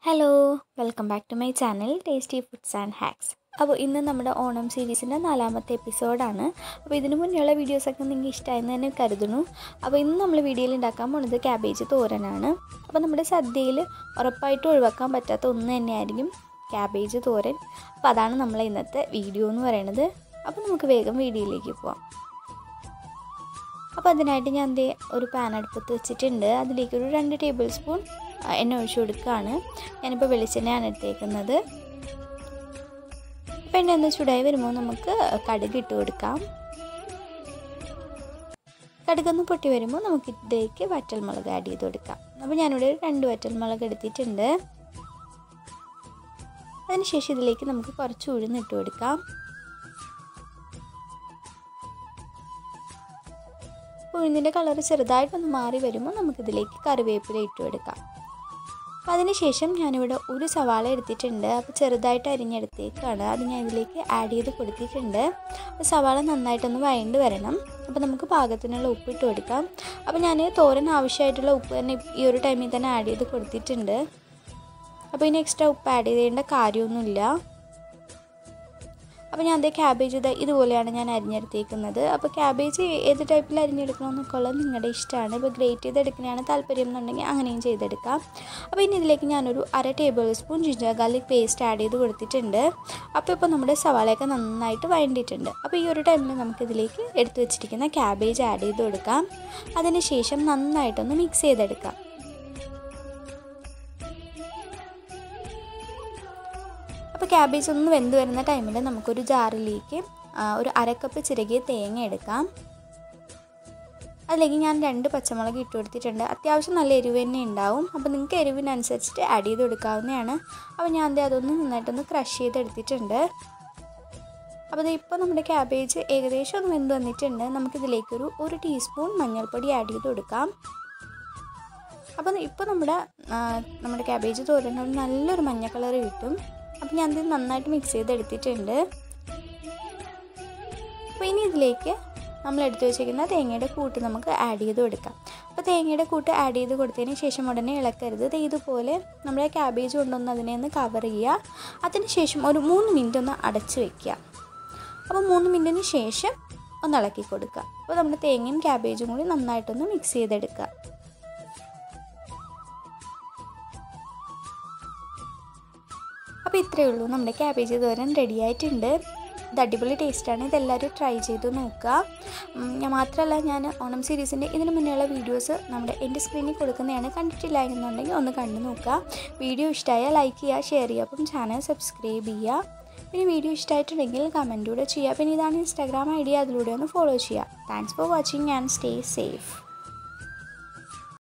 hello welcome back to my channel tasty foods and hacks അപ്പോൾ ഇന്ന് നമ്മുടെ ഓണം സീരീസിൻ്റെ നാലാമത്തെ എപ്പിസോഡാണ് അപ്പോൾ ഇതിനു മുന്നേയുള്ള വീഡിയോസൊക്കെ നിങ്ങൾക്ക് ഇഷ്ടമായെന്ന് തന്നെ കരുതുന്നു അപ്പോൾ ഇന്ന് നമ്മൾ വീഡിയോയിൽ ഉണ്ടാക്കാൻ പോണത് ക്യാബേജ് തോരനാണ് അപ്പോൾ നമ്മുടെ സദ്യയിൽ ഉറപ്പായിട്ടും ഒഴിവാക്കാൻ പറ്റാത്ത ഒന്ന് തന്നെയായിരിക്കും ക്യാബേജ് തോരൻ അപ്പോൾ അതാണ് നമ്മളെ ഇന്നത്തെ വീഡിയോ എന്ന് പറയുന്നത് അപ്പോൾ നമുക്ക് വേഗം വീഡിയോയിലേക്ക് പോവാം അപ്പോൾ അതിനായിട്ട് ഞാൻ ദേ ഒരു പാൻ അടുപ്പത്ത് വെച്ചിട്ടുണ്ട് അതിലേക്ക് ഒരു രണ്ട് ടേബിൾ സ്പൂൺ എണ്ണ ഒഴിച്ചു കൊടുക്കുകയാണ് ഞാനിപ്പോൾ വെളിച്ചെണ്ണയാണ് എടുത്തേക്കുന്നത് അപ്പോൾ എണ്ണ ഒന്ന് ചൂടായി വരുമ്പോൾ നമുക്ക് കടുക് ഇട്ട് കൊടുക്കാം കടുകൊന്ന് പൊട്ടി വരുമ്പോൾ നമുക്ക് ഇതിലേക്ക് വറ്റൽമുളക് ആഡ് ചെയ്ത് കൊടുക്കാം അപ്പോൾ ഞാനിവിടെ രണ്ട് വറ്റൽമുളക് എടുത്തിട്ടുണ്ട് അതിനുശേഷം ഇതിലേക്ക് നമുക്ക് കുറച്ച് ഉഴുന്നിട്ട് കൊടുക്കാം ഉഴുന്നിൻ്റെ കളർ ചെറുതായിട്ടൊന്ന് മാറി വരുമ്പോൾ നമുക്കിതിലേക്ക് കറിവേപ്പില ഇട്ട് കൊടുക്കാം അപ്പോൾ അതിനുശേഷം ഞാനിവിടെ ഒരു സവാള എടുത്തിട്ടുണ്ട് അപ്പോൾ ചെറുതായിട്ട് അരിഞ്ഞെടുത്തേക്കാണ് അത് ഞാൻ ഇതിലേക്ക് ആഡ് ചെയ്ത് കൊടുത്തിട്ടുണ്ട് അപ്പോൾ സവാള നന്നായിട്ടൊന്ന് വഴണ്ട് വരണം അപ്പോൾ നമുക്ക് പാകത്തിനുള്ള ഉപ്പ് ഇട്ട് കൊടുക്കാം അപ്പോൾ ഞാൻ തോരൻ ആവശ്യമായിട്ടുള്ള ഉപ്പ് തന്നെ ഈ ഒരു ടൈമിൽ തന്നെ ആഡ് ചെയ്ത് കൊടുത്തിട്ടുണ്ട് അപ്പോൾ ഇനി എക്സ്ട്രാ ഉപ്പ് ആഡ് ചെയ്യേണ്ട കാര്യമൊന്നുമില്ല അപ്പോൾ ഞാൻ അതേ ക്യാബേജ് ഇത് ഇതുപോലെയാണ് ഞാൻ അരിഞ്ഞെടുത്തേക്കുന്നത് അപ്പോൾ ക്യാബേജ് ഏത് ടൈപ്പിൽ അരിഞ്ഞെടുക്കണമെന്നൊക്കെ ഉള്ളത് നിങ്ങളുടെ ഇഷ്ടമാണ് ഇപ്പോൾ ഗ്രേറ്റ് ചെയ്തെടുക്കുന്നതാണ് താല്പര്യം എന്നുണ്ടെങ്കിൽ അങ്ങനെയും ചെയ്തെടുക്കാം അപ്പോൾ ഇനി ഇതിലേക്ക് ഞാനൊരു അര tablespoon ginger garlic paste add ചെയ്ത് കൊടുത്തിട്ടുണ്ട് അപ്പോൾ ഇപ്പോൾ നമ്മുടെ സവാളയൊക്കെ നന്നായിട്ട് വഴണ്ടിയിട്ടുണ്ട് അപ്പോൾ ഈ ഒരു ടൈമിൽ നമുക്കിതിലേക്ക് എടുത്തു വെച്ചിരിക്കുന്ന ക്യാബേജ് ആഡ് ചെയ്ത് കൊടുക്കാം അതിനുശേഷം നന്നായിട്ടൊന്ന് മിക്സ് ചെയ്തെടുക്കാം അപ്പോൾ ക്യാബേജ് ഒന്ന് വെന്ത് വരുന്ന ടൈമിൽ നമുക്കൊരു ജാറിലേക്ക് ഒരു അരക്കപ്പ് ചിരകിയ തേങ്ങ എടുക്കാം അതിലേക്ക് ഞാൻ രണ്ട് പച്ചമുളക് ഇട്ട് കൊടുത്തിട്ടുണ്ട് അത്യാവശ്യം നല്ല എരിവ് തന്നെ ഉണ്ടാവും അപ്പോൾ നിങ്ങൾക്ക് എരിവിനനുസരിച്ചിട്ട് ആഡ് ചെയ്ത് കൊടുക്കാവുന്നതാണ് അപ്പോൾ ഞാൻ അത് അതൊന്ന് നന്നായിട്ടൊന്ന് ക്രഷ് ചെയ്തെടുത്തിട്ടുണ്ട് അപ്പോൾ ഇപ്പോൾ നമ്മുടെ ക്യാബേജ് ഏകദേശം ഒന്ന് വെന്ത് വന്നിട്ടുണ്ട് നമുക്കിതിലേക്കൊരു ഒരു ടീസ്പൂൺ മഞ്ഞൾപ്പൊടി ആഡ് ചെയ്ത് കൊടുക്കാം അപ്പോൾ ഇപ്പോൾ നമ്മുടെ നമ്മുടെ ക്യാബേജ് തോരൻ നല്ലൊരു മഞ്ഞ കളർ കിട്ടും അപ്പോൾ ഞാൻ ഇത് നന്നായിട്ട് മിക്സ് ചെയ്തെടുത്തിട്ടുണ്ട് അപ്പോൾ ഇനി ഇതിലേക്ക് നമ്മൾ എടുത്തു വെച്ചിരിക്കുന്ന തേങ്ങയുടെ കൂട്ട് നമുക്ക് ആഡ് ചെയ്ത് കൊടുക്കാം അപ്പോൾ തേങ്ങയുടെ കൂട്ട് ആഡ് ചെയ്ത് കൊടുത്തതിന് ശേഷം ഉടനെ ഇളക്കരുത് ഇതുപോലെ നമ്മുടെ ക്യാബേജ് കൊണ്ടൊന്ന് അതിനെ ഒന്ന് കവർ ചെയ്യുക അതിനുശേഷം ഒരു മൂന്ന് മിനിറ്റ് ഒന്ന് അടച്ച് വെക്കുക അപ്പോൾ മൂന്ന് മിനിറ്റിന് ശേഷം ഒന്ന് ഇളക്കി കൊടുക്കുക അപ്പോൾ നമ്മുടെ തേങ്ങയും ക്യാബേജും കൂടി നന്നായിട്ടൊന്ന് മിക്സ് ചെയ്തെടുക്കുക അപ്പോൾ ഇത്രയേ ഉള്ളൂ നമ്മുടെ ക്യാബേജ് തോരൻ റെഡി ആയിട്ടുണ്ട് ഇത് അടിപൊളി ടേസ്റ്റാണ് ഇതെല്ലാവരും ട്രൈ ചെയ്ത് നോക്കുക ഞാൻ മാത്രമല്ല ഞാൻ ഓണം സീരീസിൻ്റെ ഇതിന് മുന്നേയുള്ള വീഡിയോസ് നമ്മുടെ എൻ്റെ സ്ക്രീനിൽ കൊടുക്കുന്നതാണ് കണ്ടിട്ടില്ല എന്നുണ്ടെങ്കിൽ ഒന്ന് കണ്ടു നോക്കുക വീഡിയോ ഇഷ്ടമായാൽ ലൈക്ക് ചെയ്യുക ഷെയർ ചെയ്യുക അപ്പം ചാനൽ സബ്സ്ക്രൈബ് ചെയ്യുക പിന്നെ വീഡിയോ ഇഷ്ടമായിട്ടുണ്ടെങ്കിൽ കമൻറ്റൂടെ ചെയ്യുക പിന്നെ ഇതാണ് ഇൻസ്റ്റാഗ്രാം ഐ ഡി അതിലൂടെ ഒന്ന് ഫോളോ ചെയ്യുക thanks for watching and stay safe